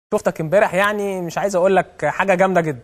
شفتك امبارح يعني مش عايز اقول لك حاجه جامده جدا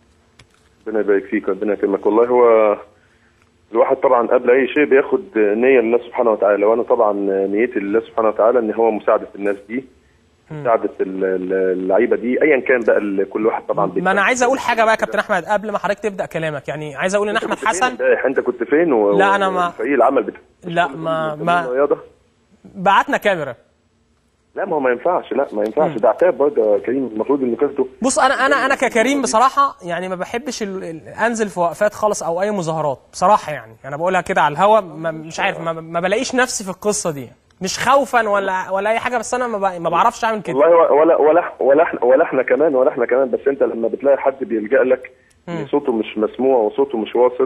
ربنا يبارك فيك ربنا يكرمك والله هو الواحد طبعا قبل اي شيء بياخد نيه لله سبحانه وتعالى وانا طبعا نيتي لله سبحانه وتعالى ان هو مساعده الناس دي مساعده ال- ال- اللعيبه دي ايا كان بقى ال- كل واحد طبعا ما انا عايز اقول حاجه بقى يا كابتن احمد قبل ما حضرتك تبدا كلامك يعني عايز اقول ان احمد حسن امبارح انت كنت فين و... لا، أنا ما- فريق العمل بتاع لا ما ما الرياضه بعتنا كاميرا لا ما هو ما ينفعش لا ما ينفعش ده عتاب برضه يا كريم المفروض انه كسبه بص انا انا انا ككريم بصراحه يعني ما بحبش ال- ال- انزل في وقفات خالص او اي مظاهرات بصراحه يعني انا بقولها كده على الهوا ما- مش عارف ما, ما بلاقيش نفسي في القصه دي مش خوفا ولا ولا اي حاجه بس انا ما, ب- ما بعرفش اعمل كده والله ولا ولا ولا احنا ولا احنا كمان ولا احنا كمان بس انت لما بتلاقي حد بيلجأ لك إن صوته مش مسموع وصوته مش واصل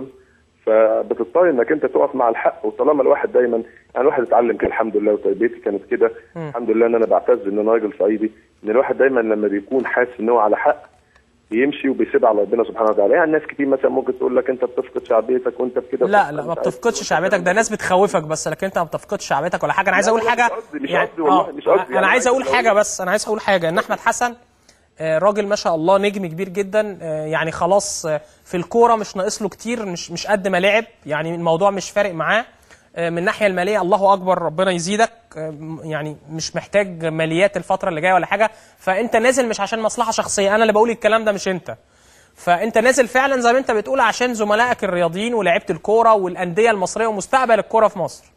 فبتضطر انك انت تقف مع الحق وطالما الواحد دايما يعني الواحد اتعلم كده الحمد لله وتربيتي كانت كده الحمد لله ان انا بعتز ان انا راجل صعيدي ان الواحد دايما لما بيكون حاسس ان هو على حق بيمشي وبيسيب على ربنا سبحانه وتعالى يعني ناس كتير مثلا ممكن تقول لك انت بتفقد شعبيتك وانت بكده لا لا ما بتفقدش شعبيتك ده ناس بتخوفك بس لكن انت ما بتفقدش شعبيتك ولا حاجه انا عايز لا، اقول والله حاجه مش قصدي- مش يعني قصدي والله، آه، مش قصدي. انا يعني عايز عايز اقول أقول حاجه إيه؟ بس انا عايز اقول حاجه ان احمد حسن آه، راجل ما شاء الله نجم كبير جدا آه، يعني خلاص آه، في الكوره مش ناقص له كتير مش مش قد ما لعب يعني الموضوع مش فارق معاه آه، من الناحيه الماليه الله اكبر ربنا يزيدك آه، م- يعني مش محتاج ماليات الفتره اللي جايه ولا حاجه فانت نازل مش عشان مصلحه شخصيه انا اللي بقول الكلام ده مش انت فانت نازل فعلا زي ما انت بتقول عشان زملائك الرياضيين ولاعيبه الكوره والانديه المصريه ومستقبل الكوره في مصر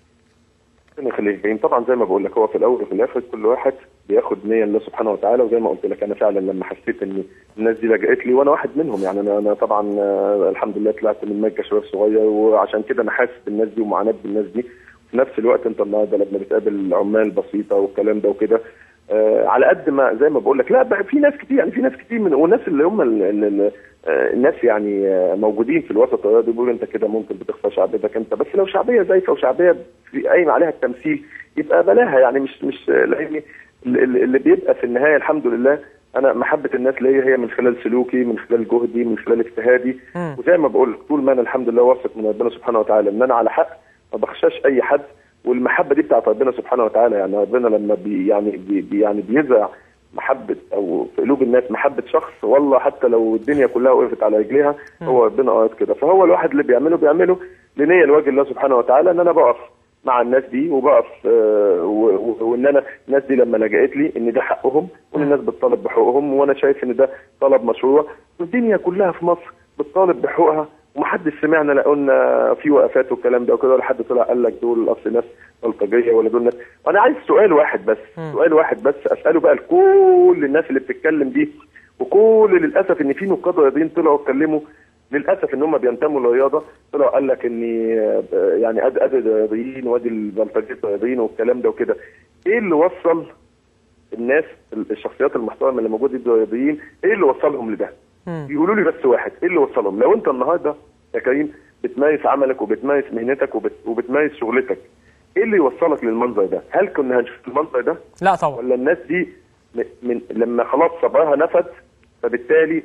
ربنا يخليك يعني طبعا زي ما بقول لك هو في الاول وفي الاخر كل واحد بياخد نيه لله سبحانه وتعالى وزي ما قلت لك انا فعلا لما حسيت ان الناس دي لجأت لي وانا واحد منهم يعني انا انا طبعا آه، الحمد لله طلعت من مكه شباب صغير وعشان كده انا حاسس بالناس دي ومعاناه بالناس دي في نفس الوقت انت النهارده لما بتقابل عمال بسيطه والكلام ده وكده آه على قد ما زي ما بقول لك لا بقى في ناس كتير يعني في ناس كتير من والناس اللي هم ال ال ال آه، الناس يعني آه، موجودين في الوسط الرياضي بيقولوا انت كده ممكن بتخسر شعبيتك انت بس لو شعبيه زيك او شعبيه في- قايم عليها التمثيل يبقى بلاها يعني مش مش لان ال- ال- اللي بيبقى في النهايه الحمد لله انا محبه الناس ليا هي من خلال سلوكي من خلال جهدي من خلال اجتهادي مم. وزي ما بقول لك طول ما انا الحمد لله واثق من ربنا سبحانه وتعالى ان انا على حق ما بخشاش اي حد والمحبه دي بتاعت ربنا سبحانه وتعالى يعني ربنا لما بي يعني بي بي- يعني بيزرع محبه او في قلوب الناس محبه شخص والله حتى لو الدنيا كلها وقفت على رجليها هو ربنا قاعد كده فهو الواحد اللي بيعمله بيعمله لنيه لوجه الله سبحانه وتعالى ان انا بقف مع الناس دي وبقف آه، و- و- وان انا الناس دي لما لجأت لي ان ده حقهم وان الناس بتطالب بحقوقهم وانا شايف ان ده طلب مشروع والدنيا كلها في مصر بتطالب بحقوقها ومحدش سمعنا لا قلنا في وقفات والكلام ده وكده ولا حد طلع قال لك دول اصل ناس بلطجيه ولا دول ناس وانا عايز سؤال واحد بس سؤال واحد بس اساله بقى لكل الناس اللي بتتكلم دي وكل للاسف ان في نقاد رياضيين طلعوا اتكلموا للاسف ان هم بينتموا للرياضه طلعوا قال لك ان آه، يعني ادي ادي الرياضيين وادي البلطجيه الرياضيين والكلام ده وكده ايه اللي وصل الناس الشخصيات المحترمه اللي موجوده دي الرياضيين ايه اللي وصلهم لده؟ يقولوا لي بس واحد ايه اللي وصلهم؟ لو انت النهارده يا كريم بتمارس عملك وبتمارس مهنتك وبت... وبتمارس شغلتك ايه اللي يوصلك للمنظر ده؟ هل كنا هنشوف المنظر ده؟ لا طبعا ولا الناس دي م- من لما خلاص صبرها نفد فبالتالي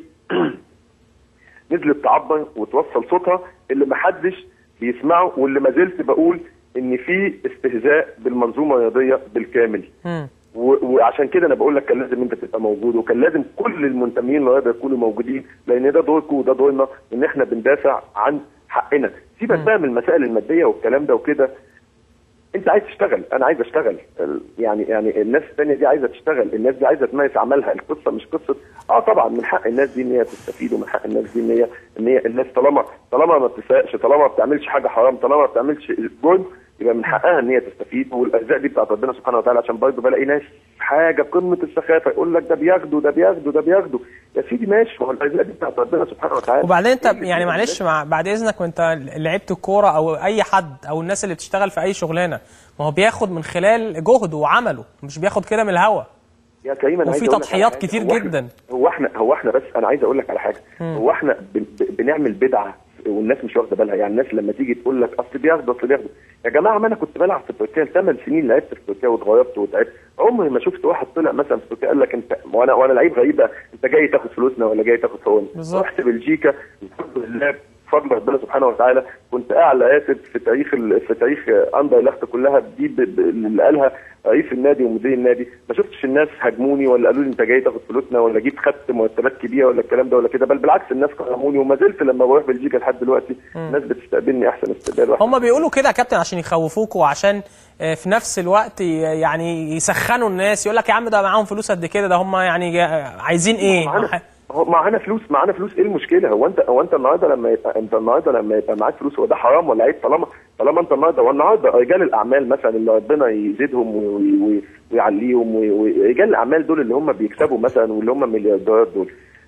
نزلت تعبر وتوصل صوتها اللي محدش بيسمعه واللي ما زلت بقول ان في استهزاء بالمنظومه الرياضيه بالكامل مم. و- وعشان كده انا بقول لك كان لازم انت تبقى موجود وكان لازم كل المنتمين للرياضه يكونوا موجودين لان ده دوركم وده دورنا ان احنا بندافع عن حقنا سيبك بقى من المسائل الماديه والكلام ده وكده انت عايز تشتغل انا عايز اشتغل ال- يعني يعني الناس الثانيه دي عايزه تشتغل الناس دي عايزه تمارس عملها القصه مش قصه اه طبعا من حق الناس دي ان هي تستفيد ومن حق الناس دي ان هي ان هي الناس طالما طالما ما بتسرقش طالما ما بتعملش حاجه حرام طالما ما بتعملش جرم يبقى من حقها ان هي تستفيد والارزاق دي بتاعت ربنا سبحانه وتعالى عشان برضه بلاقي ناس حاجه قمه السخافه يقول لك ده بياخدوا ده بياخدوا ده بياخدوا يا سيدي ماشي ما هو الارزاق دي بتاعت ربنا سبحانه وتعالى وبعدين انت إيه اللي يعني فيه؟ معلش مع بعد اذنك وانت لعبت الكوره او اي حد او الناس اللي بتشتغل في اي شغلانه ما هو بياخد من خلال جهده وعمله مش بياخد كده من الهوا يا كريم انا وفي عايز أقول لك على تضحيات حاجة. كتير هو إحنا- جدا. هو احنا هو احنا بس انا عايز اقول لك على حاجه هو احنا ب- ب- بنعمل بدعه والناس مش واخده بالها يعني الناس لما تيجي تقول لك اصل بياخدوا اصل بياخدوا يا جماعه ما انا كنت بلعب في تركيا ثمان سنين لعبت في تركيا واتغيرت وتعبت عمري ما شفت واحد طلع مثلا في تركيا قال لك انت وانا وانا لعيب غريب بقى، انت جاي تاخد فلوسنا ولا جاي تاخد حقوقنا بالظبط. رحت بلجيكا الحمد لله بفضل ربنا سبحانه وتعالى كنت اعلى راتب في تاريخ ال- في تاريخ اندر لخت كلها دي ب- ب- اللي قالها رئيس النادي ومدير النادي ما شفتش الناس هاجموني ولا قالوا لي انت جاي تاخد فلوسنا ولا جيت خدت مرتبات كبيره ولا الكلام ده ولا كده بل بالعكس الناس كرموني وما زلت لما بروح بلجيكا لحد دلوقتي الناس بتستقبلني احسن استقبال واحسن هم بيقولوا كده يا كابتن عشان يخوفوكوا وعشان آه، في نفس الوقت ي- يعني يسخنوا الناس يقول لك يا عم ده معاهم فلوس قد كده ده هم يعني جا- عايزين ايه معانا هو معانا فلوس معانا فلوس ايه المشكله هو انت هو انت النهارده لما يبقى انت النهارده لما يبقى معاك فلوس هو ده حرام ولا عيب طالما طالما انت النهارده والنهارده رجال الاعمال مثلا اللي ربنا يزيدهم وي- وي- ويعليهم وي- ورجال الاعمال دول اللي هم بيكسبوا مثلا واللي هم مليارديرات دول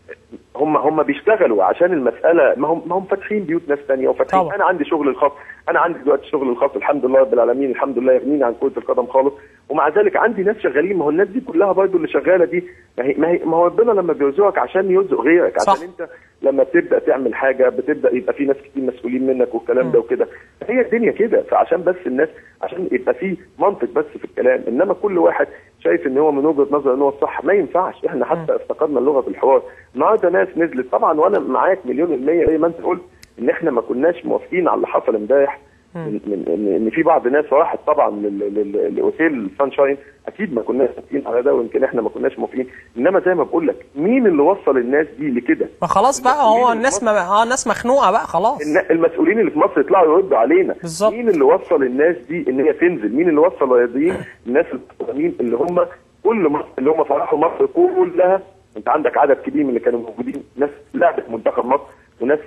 هم هم بيشتغلوا عشان المساله ما هم ما هم فاتحين بيوت ناس ثانيه وفاتحين طبعا. انا عندي شغل الخاص انا عندي دلوقتي شغل الخاص الحمد لله رب العالمين الحمد لله يغنيني عن كره القدم خالص ومع ذلك عندي ناس شغالين ما هو الناس دي كلها برضه اللي شغاله دي ما هي ما, هي ما هو ربنا لما بيرزقك عشان يرزق غيرك صح. عشان انت لما بتبدا تعمل حاجه بتبدا يبقى في ناس كتير مسؤولين منك والكلام ده وكده هي الدنيا كده فعشان بس الناس عشان يبقى في منطق بس في الكلام انما كل واحد شايف ان هو من وجهه نظر ان هو الصح ما ينفعش احنا حتى افتقدنا اللغه في الحوار النهارده ناس نزلت طبعا وانا معاك مليون المية زي ما انت قلت ان احنا ما كناش موافقين على اللي حصل امبارح من من ان إن في بعض الناس راحت طبعا لل- لل- لاوتيل سانشاين اكيد ما كناش موافقين على ده ويمكن احنا ما كناش موافقين انما زي ما بقول لك مين اللي وصل الناس دي لكده؟ ما خلاص بقى هو الناس ما اه الناس مخنوقه بقى خلاص النا- المسؤولين اللي في مصر يطلعوا يردوا علينا بالظبط. مين اللي وصل الناس دي ان هي تنزل مين اللي وصل الرياضيين الناس المحترمين اللي هم كل مصر اللي هم فرحوا مصر كلها انت عندك عدد كبير من اللي كانوا موجودين ناس لعبت منتخب مصر وناس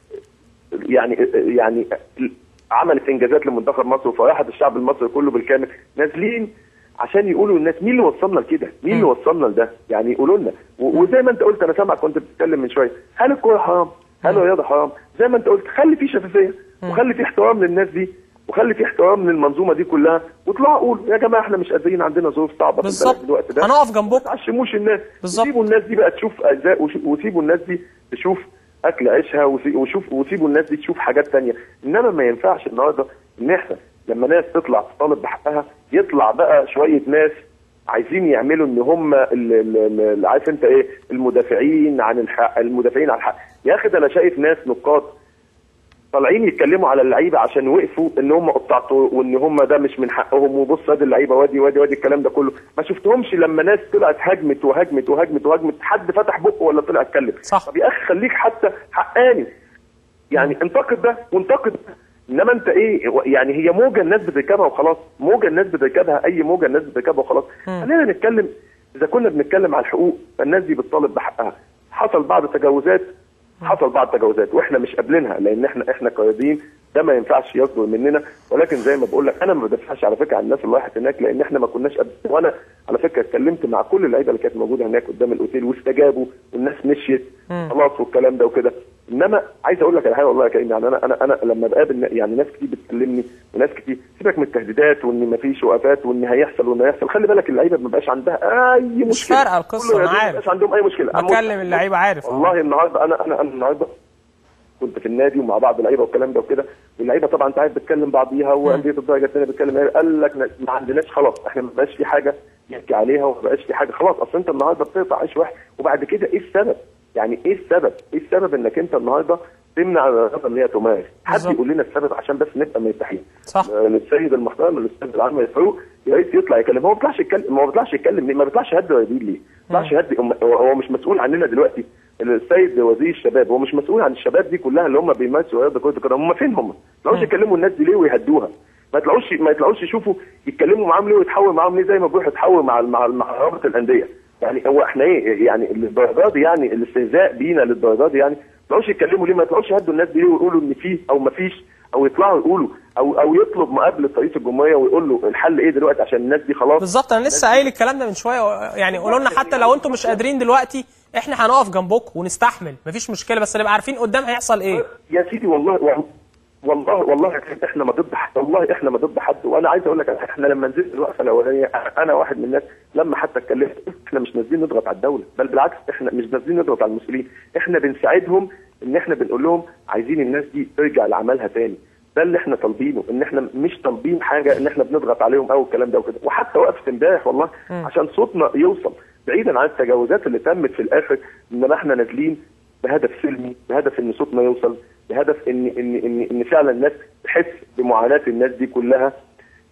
يعني يعني عملت انجازات لمنتخب مصر وفرحت الشعب المصري كله بالكامل نازلين عشان يقولوا للناس مين اللي وصلنا لكده؟ مين اللي وصلنا لده؟ يعني يقولوا لنا و- وزي ما انت قلت انا سامعك كنت بتتكلم من شويه هل الكوره حرام؟ هل الرياضه حرام؟ زي ما انت قلت خلي في شفافيه وخلي في احترام للناس دي وخلي في احترام للمنظومه دي كلها واطلعوا قولوا يا جماعه احنا مش قادرين عندنا ظروف صعبه في بالظبط البلد الوقت ده هنقف ما جنبكم تعشموش الناس بالظبط. وسيبوا الناس دي بقى تشوف ارزاق وش- وسيبوا الناس دي تشوف اكل عيشها وسي- وشوف وسيبوا الناس دي تشوف حاجات تانية انما ما ينفعش النهارده ان احنا لما ناس تطلع تطالب بحقها يطلع بقى شويه ناس عايزين يعملوا ان هم ال- ال- ال- ال- عارف انت ايه المدافعين عن الحق المدافعين عن الحق يا اخي ده انا شايف ناس نقاد طالعين يتكلموا على اللعيبه عشان وقفوا ان هم قطعتوا وان هم ده مش من حقهم وبص ادي اللعيبه وادي وادي وادي الكلام ده كله ما شفتهمش لما ناس طلعت هاجمت وهاجمت وهاجمت وهاجمت حد فتح بقه ولا طلع اتكلم صح. طب يا اخي خليك حتى حقاني يعني انتقد ده وانتقد ده. انما انت ايه يعني هي موجه الناس بتركبها وخلاص موجه الناس بتركبها اي موجه الناس بتركبها وخلاص خلينا نتكلم اذا كنا بنتكلم على الحقوق فالناس دي بتطالب بحقها حصل بعض تجاوزات حصل بعض تجاوزات واحنا مش قابلينها لان احنا احنا قياديين ده ما ينفعش يصدر مننا ولكن زي ما بقول لك انا ما بدافعش على فكره عن الناس اللي راحت هناك لان احنا ما كناش قد وانا على فكره اتكلمت مع كل اللعيبه اللي كانت موجوده هناك قدام الاوتيل واستجابوا والناس مشيت خلاص والكلام ده وكده انما عايز اقول لك على حاجه والله يا كريم يعني انا انا انا لما بقابل يعني ناس كتير بتكلمني وناس كتير سيبك من التهديدات وان ما فيش وقفات وان هيحصل وان هيحصل خلي بالك اللعيبه ما بقاش عندها اي مشكله مش فارقة القصة، كل أنا الرياضيين عارف. ما بقاش عندهم اي مشكله بكلم اللعيبه عارف آه. والله النهارده انا انا انا النهارده كنت في النادي ومع بعض اللعيبه والكلام ده وكده واللعيبه طبعا انت عارف بتكلم بعضيها وانديه الدرجه الثانيه بتكلم إيه، قال لك ما عندناش خلاص احنا ما بقاش في حاجه يحكي عليها وما بقاش في حاجه خلاص اصل انت النهارده بتقطع عيش واحد وبعد كده ايه السبب؟ يعني ايه السبب؟ ايه السبب انك انت النهارده تمنع الرياضه ان هي تمارس؟ حد بالظبط. يقول لنا السبب عشان بس نبقى مرتاحين. صح. آه، للسيد المحترم الاستاذ العام يفرق يا ريت يطلع يكلم هو ما بيطلعش يتكلم ما بيطلعش يتكلم ليه؟ ما بيطلعش يهدي الرياضيين ليه؟ ما بيطلعش يهدي أم- هو هو مش مسؤول عننا دلوقتي السيد وزير الشباب هو مش مسؤول عن الشباب دي كلها اللي هم بيمارسوا رياضه كره القدم هم فين هم؟ ما يطلعوش يكلموا الناس دي ليه ويهدوها؟ ما يطلعوش ما يطلعوش يشوفوا يتكلموا معاهم ليه ويتحاوروا معاهم ليه زي ما بيروحوا يتحاوروا مع مع مع رابطه الانديه يعني هو احنا ايه يعني للدرجه دي يعني الاستهزاء بينا للدرجه دي يعني ما يطلعوش يتكلموا ليه ما يطلعوش يهدوا الناس دي ليه ويقولوا ان فيه او ما فيش او يطلعوا يقولوا او او يطلب مقابله رئيس الجمهوريه ويقول له الحل ايه دلوقتي عشان الناس دي خلاص بالظبط انا لسه قايل الكلام ده من شويه يعني قولوا لنا حتى لو انتم مش قادرين دلوقتي احنا هنقف جنبكم ونستحمل مفيش مشكله بس نبقى عارفين قدام هيحصل ايه يا سيدي والله والله والله احنا ما ضد حد والله احنا ما ضد حد وانا عايز اقول لك احنا لما نزلت الوقفه الاولانيه انا واحد من الناس لما حتى اتكلمت احنا مش نازلين نضغط على الدوله بل بالعكس احنا مش نازلين نضغط على المسؤولين احنا بنساعدهم ان احنا بنقول لهم عايزين الناس دي ترجع لعملها تاني ده اللي احنا طالبينه ان احنا مش طالبين حاجه ان احنا بنضغط عليهم او الكلام ده وكده وحتى وقفه امبارح والله عشان صوتنا يوصل بعيدا عن التجاوزات اللي تمت في الاخر انما احنا نازلين بهدف سلمي بهدف ان صوتنا يوصل بهدف ان ان ان ان فعلا الناس تحس بمعاناه الناس دي كلها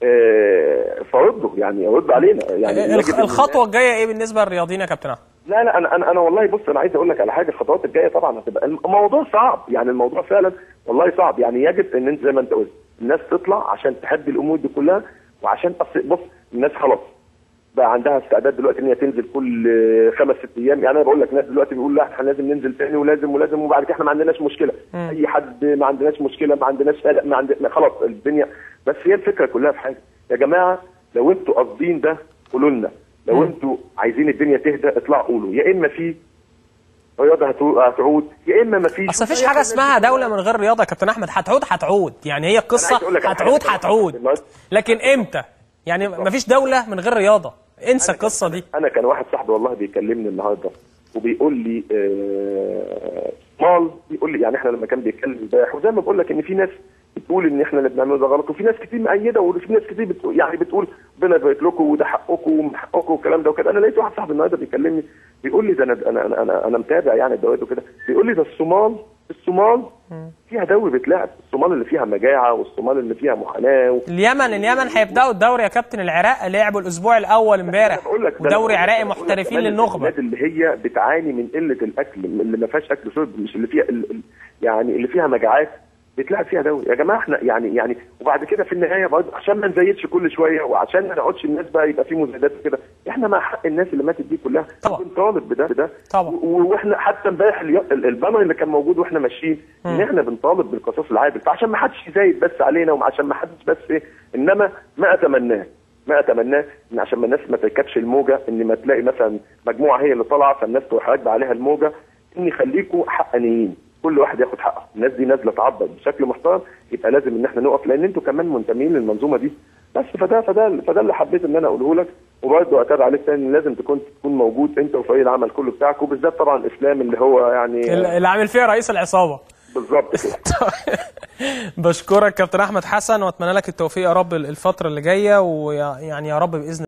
آه، فردوا يعني ردوا علينا يعني يجب الخ- إن الخطوه الجايه ايه بالنسبه للرياضيين يا كابتن احمد لا لا انا انا انا والله بص انا عايز اقول لك على حاجه الخطوات الجايه طبعا هتبقى الموضوع صعب يعني الموضوع فعلا والله صعب يعني يجب ان انت زي ما انت قلت الناس تطلع عشان تحدي الامور دي كلها وعشان أصل بص الناس خلاص بقى عندها استعداد دلوقتي ان هي تنزل كل آه، خمس ست ايام يعني انا بقول لك ناس دلوقتي بيقول لا احنا لازم ننزل تاني ولازم ولازم وبعد كده احنا ما عندناش مشكله اي حد ما عندناش مشكله ما عندناش قلق ما عندنا خلاص الدنيا بس هي الفكره كلها في حاجه يا جماعه لو انتوا قاصدين ده قولوا لنا لو انتوا عايزين الدنيا تهدى اطلعوا قولوا يا اما في رياضه هتو- هتعود يا اما ما فيش اصل مفيش حاجه اسمها دوله من غير رياضه يا كابتن احمد هتعود هتعود يعني هي القصه عايز أقول لك على حاجة هتعود بصراحة. هتعود النهاردة- لكن امتى يعني مفيش دوله من غير رياضه انسى القصه دي انا كان واحد صاحبي والله بيكلمني النهارده وبيقول لي آه مال بيقول لي يعني احنا لما كان بيتكلم امبارح وزي ما بقول لك ان في ناس بتقول ان احنا اللي بنعمله ده غلط وفي ناس كتير مؤيده وفي ناس كتير بتقول يعني بتقول ربنا يبارك لكم وده حقكم ومن حقكم والكلام ده وكده انا لقيت واحد صاحبي النهارده بيكلمني بيقول لي ده انا انا انا انا, أنا متابع يعني الدوريات وكده بيقول لي ده الصومال الصومال فيها دوري بيتلعب الصومال اللي فيها مجاعه والصومال اللي فيها معاناه و... اليمن اليمن هيبداوا الدوري يا كابتن العراق لعبوا الاسبوع الاول امبارح بقول لك ده ودوري أنا بقول لك- عراقي أنا بقول لك محترفين كمان للنخبه البلاد اللي هي بتعاني من قله الاكل اللي ما فيهاش اكل شرب مش اللي فيها ال- ال- يعني اللي فيها مجاعات بيتلعب فيها دوري يا جماعه احنا يعني يعني وبعد كده في النهايه برضه عشان ما نزيدش كل شويه وعشان ما نقعدش الناس بقى يبقى في مزايدات وكده احنا مع حق الناس اللي ماتت دي كلها طبعا. بنطالب بده بده طبعا. و- واحنا حتى امبارح اليو- ال- البانر اللي كان موجود واحنا ماشيين ان احنا بنطالب بالقصاص العادل فعشان ما حدش يزايد بس علينا وعشان ما حدش بس ايه انما ما اتمناه ما اتمناه ان عشان ما الناس ما تركبش الموجه ان ما تلاقي مثلا مجموعه هي اللي طالعه فالناس تروح راكبه عليها الموجه ان يخليكوا حقانيين كل واحد ياخد حقه الناس دي نازله تعبر بشكل محترم يبقى لازم ان احنا نقف لان انتوا كمان منتمين للمنظومه دي بس فده فده فده اللي حبيت ان انا اقوله لك وبرضه اتابع عليك تاني لازم تكون تكون موجود انت وفريق العمل كله بتاعك وبالذات طبعا اسلام اللي هو يعني اللي عامل فيها رئيس العصابه بالظبط كده بشكرك كابتن احمد حسن واتمنى لك التوفيق يا رب الفتره اللي جايه ويعني يا رب باذن